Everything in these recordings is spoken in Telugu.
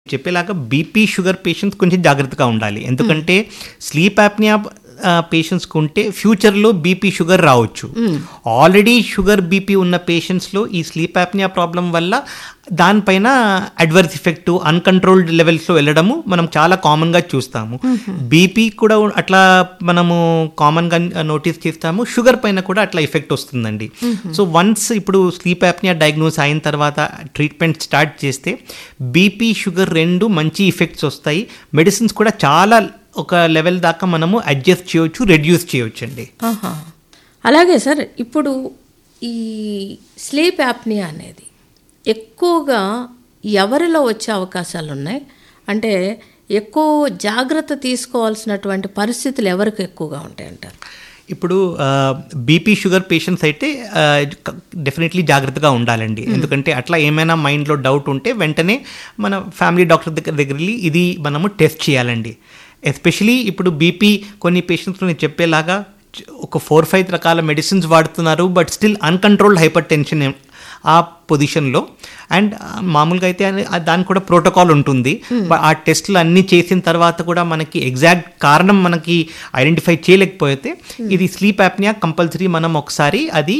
చెప్పేలాగా బీపీ షుగర్ పేషెంట్స్ కొంచెం జాగ్రత్తగా ఉండాలి ఎందుకంటే స్లీప్ యాప్నియా పేషెంట్స్కి ఉంటే ఫ్యూచర్లో బీపీ షుగర్ రావచ్చు ఆల్రెడీ షుగర్ బీపీ ఉన్న పేషెంట్స్లో ఈ స్లీప్ యాప్నియా ప్రాబ్లం వల్ల దానిపైన అడ్వర్స్ ఎఫెక్ట్ అన్కంట్రోల్డ్ లెవెల్స్లో వెళ్ళడము మనం చాలా కామన్గా చూస్తాము బీపీ కూడా అట్లా మనము కామన్గా నోటీస్ చేస్తాము షుగర్ పైన కూడా అట్లా ఎఫెక్ట్ వస్తుందండి సో వన్స్ ఇప్పుడు స్లీప్ యాప్నియా డయాగ్నోస్ అయిన తర్వాత ట్రీట్మెంట్ స్టార్ట్ చేస్తే బీపీ షుగర్ రెండు మంచి ఎఫెక్ట్స్ వస్తాయి మెడిసిన్స్ కూడా చాలా ఒక లెవెల్ దాకా మనము అడ్జస్ట్ చేయొచ్చు రెడ్యూస్ చేయొచ్చు అండి ఆహా. అలాగే సార్ ఇప్పుడు ఈ స్లీప్ యాప్నియా అనేది ఎక్కువగా ఎవరిలో వచ్చే అవకాశాలు ఉన్నాయి అంటే ఎక్కువ జాగ్రత్త తీసుకోవాల్సినటువంటి పరిస్థితులు ఎవరికి ఎక్కువగా ఉంటాయంటారు ఇప్పుడు బీపీ షుగర్ పేషెంట్స్ అయితే డెఫినెట్లీ జాగ్రత్తగా ఉండాలండి ఎందుకంటే అట్లా ఏమైనా మైండ్లో డౌట్ ఉంటే వెంటనే మన ఫ్యామిలీ డాక్టర్ దగ్గర దగ్గర వెళ్ళి ఇది మనము టెస్ట్ చేయాలండి ఎస్పెషలీ ఇప్పుడు బీపీ కొన్ని పేషెంట్స్ నేను చెప్పేలాగా చ- ఒక ఫోర్ ఫైవ్ రకాల మెడిసిన్స్ వాడుతున్నారు but still uncontrolled hypertension ఆ పొజిషన్లో అండ్ మామూలుగా అయితే అది- ఆ దానికి కూడా ప్రోటోకాల్ ఉంటుంది బ- ఆ టెస్ట్లు అన్నీ చేసిన తర్వాత కూడా మనకి ఎగ్జాక్ట్ కారణం మనకి ఐడెంటిఫై చేయలేకపోతే ఇది స్లీప్ యాప్నియా కంపల్సరీ మనం ఒకసారి అది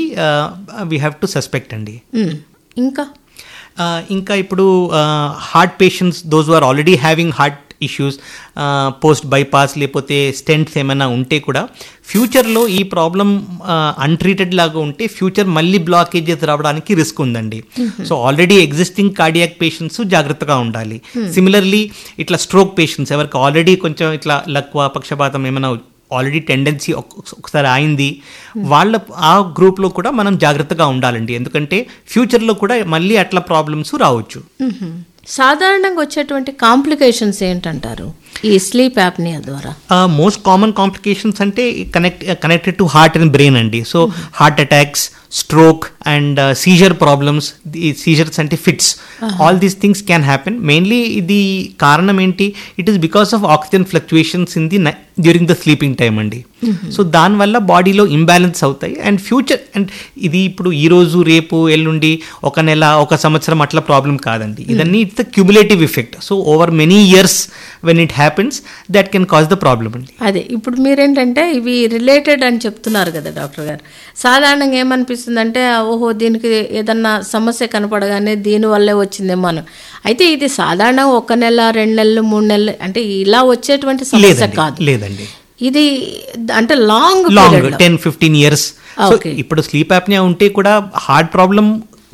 వీ హ్యావ్ టు సస్పెక్ట్ అండి ఉమ్. ఇంకా ఆ, ఇంకా ఇప్పుడు heart patients those are already having heart issues post bypass లేకపోతే స్టెంట్స్ ఏమైనా ఉంటే కూడా ఫ్యూచర్లో ఈ ప్రాబ్లం అన్ట్రీటెడ్ లాగా ఉంటే ఫ్యూచర్ మళ్ళీ బ్లాకేజెస్ రావడానికి రిస్క్ ఉందండి so already existing cardiac patients జాగ్రత్తగా ఉండాలి సిమిలర్లీ ఇట్లా స్ట్రోక్ పేషెంట్స్ ఎవరికి ఆల్రెడీ కొంచెం ఇట్లా లక్వ పక్షపాతం ఏమైనా ఆల్రెడీ టెండెన్సీ ఒకసారి అయింది వాళ్ళ ఆ గ్రూప్లో కూడా మనం జాగ్రత్తగా ఉండాలండి ఎందుకంటే ఫ్యూచర్లో కూడా మళ్ళీ అట్లా ప్రాబ్లమ్స్ రావచ్చు మ్మ్. సాధారణంగా వచ్చేటువంటి కాంప్లికేషన్స్ ఏంటంటారు ఈ స్లీప్ యాప్నియా ద్వారా మోస్ట్ కామన్ కాంప్లికేషన్స్ అంటే connect connected to heart and brain అండి so heart attacks stroke and seizure problems seizures అంటే fits all these things can happen mainly ఇది కారణం ఏంటి it is because of oxygen fluctuations in the during the sleeping time అండి సో దానివల్ల బాడీలో ఇంబ్యాలెన్స్ అవుతాయి అండ్ ఫ్యూచర్ అండ్ ఇది ఇప్పుడు ఈ రోజు రేపు ఎల్లుండి ఒక నెల ఒక సంవత్సరం అట్లా ప్రాబ్లం కాదండి ఇదన్నీ it's the cumulative effect so over many years when it happens that can cause the problem అండి అదే ఇప్పుడు మీరేంటంటే ఇవి రిలేటెడ్ అని చెప్తున్నారు కదా డాక్టర్ గారు సాధారణంగా ఏమనిపిస్తుందంటే ఓహో దీనికి ఏదన్నా సమస్య కనపడగానే దీని వల్లే వచ్చిందేమో అని అయితే ఇది సాధారణంగా ఒక నెల రెండు నెలలు మూడు నెలలు అంటే ఇలా వచ్చేటువంటి సమస్య లేదండి కాదు లేదండి ఇది అంటే long long ten fifteen years so Okay. ఇప్పుడు స్లీప్ యాప్నియా ఉంటే కూడా హార్ట్ ప్రాబ్లం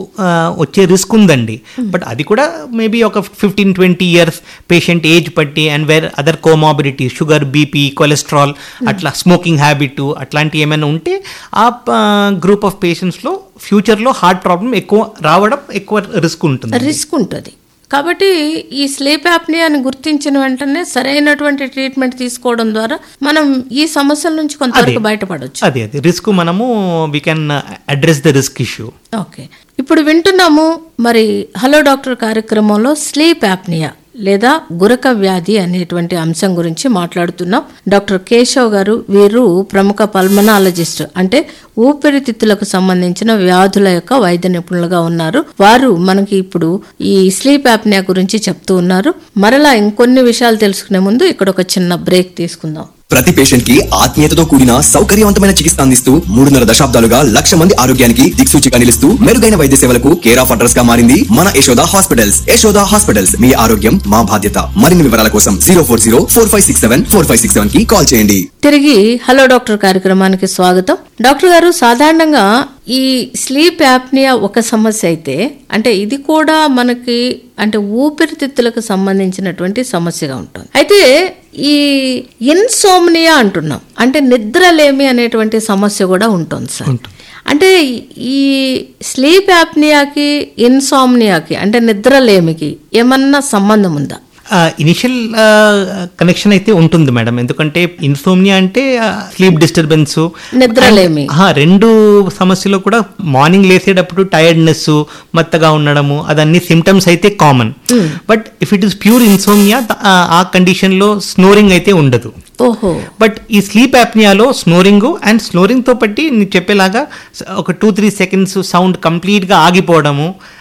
వచ్చే రిస్క్ ఉందండి బట్ అది కూడా మేబీ ఒక fifteen twenty years patient age బట్టి and where other comorbidity sugar BP cholesterol అట్లా స్మోకింగ్ హ్యాబిట్ అట్లాంటివి ఏమైనా ఉంటే ఆ గ్రూప్ ఆఫ్ పేషెంట్స్లో ఫ్యూచర్లో హార్ట్ ప్రాబ్లం ఎక్కువ రావడం ఎక్కువ రిస్క్ ఉంటుంది రిస్క్ ఉంటుంది కాబట్టి ఈ స్లీప్ యాప్నియాని గుర్తించిన వెంటనే సరైనటువంటి ట్రీట్మెంట్ తీసుకోవడం ద్వారా మనం ఈ సమస్యల నుంచి కొంతవరకు బయటపడవచ్చు అదే అదే రిస్క్ మనము we can address the risk issue okay ఇప్పుడు వింటున్నాము మరి హలో డాక్టర్ కార్యక్రమంలో స్లీప్ యాప్నియా లేదా గురక వ్యాధి అనేటువంటి అంశం గురించి మాట్లాడుతున్నాం డాక్టర్ కేశవ్ గారు వీరు ప్రముఖ పల్మనాలజిస్ట్ అంటే ఊపిరితిత్తులకు సంబంధించిన వ్యాధుల యొక్క వైద్య నిపుణులుగా ఉన్నారు వారు మనకి ఇప్పుడు ఈ స్లీప్ యాప్నియా గురించి చెప్తూ ఉన్నారు మరలా ఇంకొన్ని విషయాలు తెలుసుకునే ముందు ఇక్కడ ఒక చిన్న బ్రేక్ తీసుకుందాం ప్రతి పేషెంట్ కి ఆత్మీయతతో కూడిన సౌకర్యవంతమైన చికిత్స అందిస్తూ మూడున్నర దశాబ్దాలుగా లక్ష మంది ఆరోగ్యానికి దిక్సూచిగా నిలుస్తూ మెరుగైన వైద్య సేవలకు కేర్ ఆఫ్ అడ్రస్ గా మారింది మన యశోద హాస్పిటల్స్ యశోద హాస్పిటల్స్ మీ ఆరోగ్యం మా బాధ్యత మరిన్ని వివరాల కోసం zero four zero four five six seven four five six seven కి కాల్ చేయండి తిరిగి హలో డాక్టర్ కార్యక్రమానికి స్వాగతం డాక్టర్ గారు సాధారణంగా ఈ స్లీప్ యాప్నియా ఒక సమస్య అయితే అంటే ఇది కూడా మనకి అంటే ఊపిరితిత్తులకు సంబంధించినటువంటి సమస్యగా ఉంటుంది అయితే ఈ ఇన్సోమ్నియా అంటున్నాం అంటే నిద్రలేమి అనేటువంటి సమస్య కూడా ఉంటుంది సార్ అంటే ఈ స్లీప్ యాప్నియాకి ఇన్సోమ్నియాకి అంటే నిద్రలేమికి ఏమన్నా సంబంధం ఉందా ఇనిషియల్ కనెక్షన్ అయితే ఉంటుంది మేడం ఎందుకంటే ఇన్సోమ్నియా అంటే స్లీప్ డిస్టర్బెన్స్ నిద్రలేమి రెండు సమస్యలు కూడా మార్నింగ్ లేసేటప్పుడు టైర్డ్నెస్ మత్తగా ఉండడము అదన్నీ సిమ్టమ్స్ అయితే common but if it is pure insomnia ఆ కండిషన్లో స్నోరింగ్ అయితే ఉండదు ఓహో బట్ ఈ స్లీప్ యాప్నియాలో స్నోరింగ్ అండ్ స్నోరింగ్తో బట్టి నేను చెప్పేలాగా స- ఒక టూ త్రీ సెకండ్స్ సౌండ్ కంప్లీట్గా ఆగిపోవడము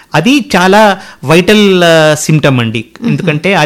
అది చాలా వైటల్ సిమ్టమ్ అండి ఎందుకంటే